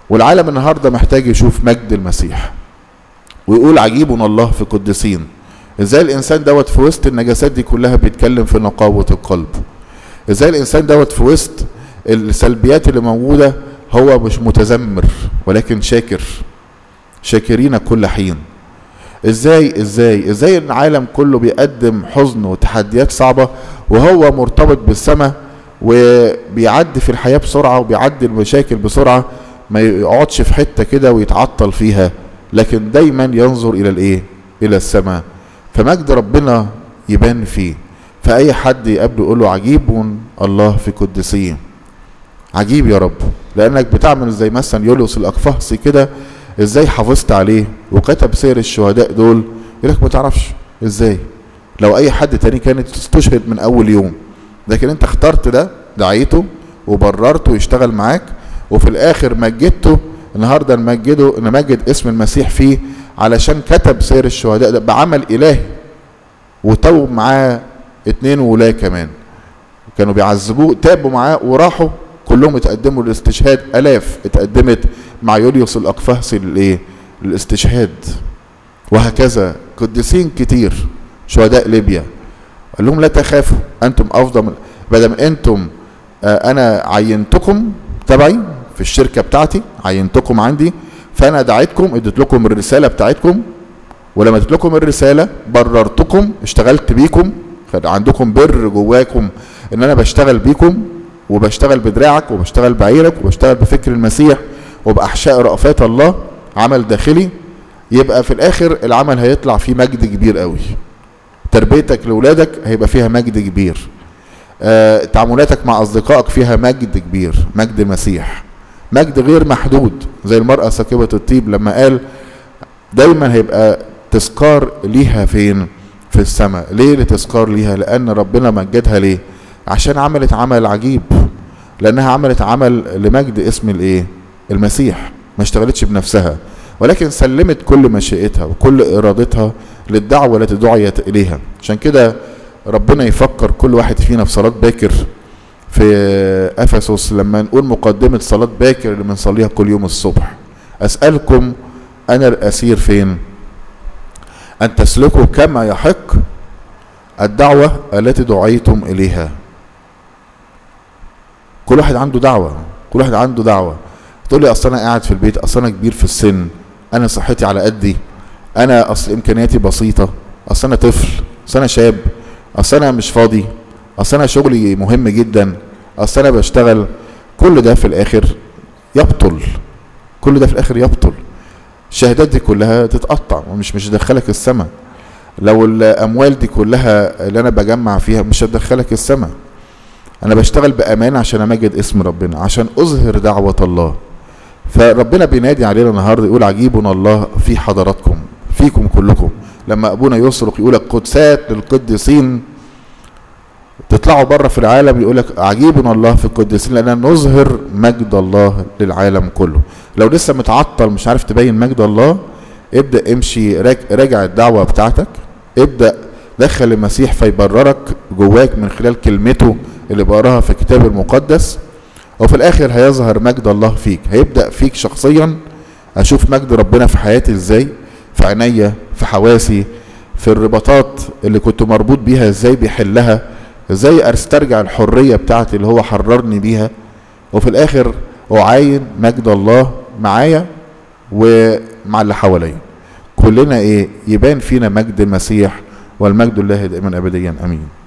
والعالم النهارده محتاج يشوف مجد المسيح ويقول عجيب الله في قدسين ازاي الانسان دوت في وسط النجاسات دي كلها بيتكلم في نقاوة القلب ازاي الانسان دوت في وسط السلبيات اللي موجودة هو مش متذمر ولكن شاكر شاكرين كل حين ازاي ازاي ازاي العالم كله بيقدم حزن وتحديات صعبة وهو مرتبط بالسماء وبيعدي في الحياة بسرعة وبيعدي المشاكل بسرعة ما يقعدش في حتة كده ويتعطل فيها لكن دايما ينظر الى الايه الى السماء فمجد ربنا يبان فيه فاي حد يقابله يقول له عجيب الله في قدسيه عجيب يا رب لانك بتعمل زي مثلا يوليوس الاقفاصي كده ازاي حافظت عليه وكتب سير الشهداء دول يقول لك ما تعرفش ازاي لو اي حد تاني كانت تستشهد من اول يوم لكن انت اخترت ده دعيته وبررته يشتغل معاك وفي الاخر مجدته النهارده نمجده نمجد اسم المسيح فيه علشان كتب سير الشهداء ده بعمل الهي وتوب معاه اتنين ولاة كمان كانوا بيعذبوه تابوا معاه وراحوا كلهم اتقدموا للاستشهاد الاف اتقدمت مع يوليوس الاقفاصي للايه للاستشهاد وهكذا قديسين كتير شهداء ليبيا قال لهم لا تخافوا انتم افضل من بدل انتم آه انا عينتكم تبعي في الشركه بتاعتي عينتكم عندي فانا دعيتكم اديت لكم الرساله بتاعتكم ولما اديت لكم الرساله بررتكم اشتغلت بيكم كان عندكم بر جواكم ان انا بشتغل بيكم وبشتغل بدراعك وبشتغل بعيرك وبشتغل بفكر المسيح وباحشاء رأفات الله عمل داخلي يبقى في الاخر العمل هيطلع فيه مجد كبير قوي تربيتك لاولادك هيبقى فيها مجد كبير آه، تعاملاتك مع اصدقائك فيها مجد كبير مجد المسيح مجد غير محدود زي المرأة ساكبة الطيب لما قال دايما هيبقى تذكار ليها فين في السماء ليه لتذكار ليها لان ربنا مجدها ليه عشان عملت عمل عجيب لانها عملت عمل لمجد اسم الايه المسيح ما اشتغلتش بنفسها ولكن سلمت كل مشيئتها وكل ارادتها للدعوه التي دعيت اليها عشان كده ربنا يفكر كل واحد فينا في صلاه باكر في افسس لما نقول مقدمه صلاه باكر اللي بنصليها كل يوم الصبح اسالكم انا الاسير فين ان تسلكوا كما يحق الدعوه التي دعيتم اليها كل واحد عنده دعوه كل واحد عنده دعوه تقول لي اصل انا قاعد في البيت اصل انا كبير في السن انا صحتي على قدي انا اصل امكانياتي بسيطه اصل انا طفل اصل انا شاب اصل انا مش فاضي اصل انا شغلي مهم جدا اصل انا بشتغل كل ده في الاخر يبطل كل ده في الاخر يبطل الشهادات دي كلها تتقطع ومش مش هتدخلك السماء لو الاموال دي كلها اللي انا بجمع فيها مش هتدخلك السماء انا بشتغل بامان عشان امجد اسم ربنا عشان اظهر دعوه الله فربنا بينادي علينا النهارده يقول عجيب الله في حضراتكم فيكم كلكم لما ابونا يصرخ يقول قدسات للقديسين تطلعوا بره في العالم يقول لك عجيب الله في القديسين لان نظهر مجد الله للعالم كله لو لسه متعطل مش عارف تبين مجد الله ابدا امشي راجع الدعوه بتاعتك ابدا دخل المسيح فيبررك جواك من خلال كلمته اللي بقراها في الكتاب المقدس وفي الاخر هيظهر مجد الله فيك هيبدا فيك شخصيا اشوف مجد ربنا في حياتي ازاي في عينيا في حواسي في الرباطات اللي كنت مربوط بيها ازاي بيحلها ازاي استرجع الحريه بتاعتي اللي هو حررني بيها وفي الاخر اعاين مجد الله معايا ومع اللي حواليا كلنا ايه يبان فينا مجد المسيح والمجد الله دائما ابديا امين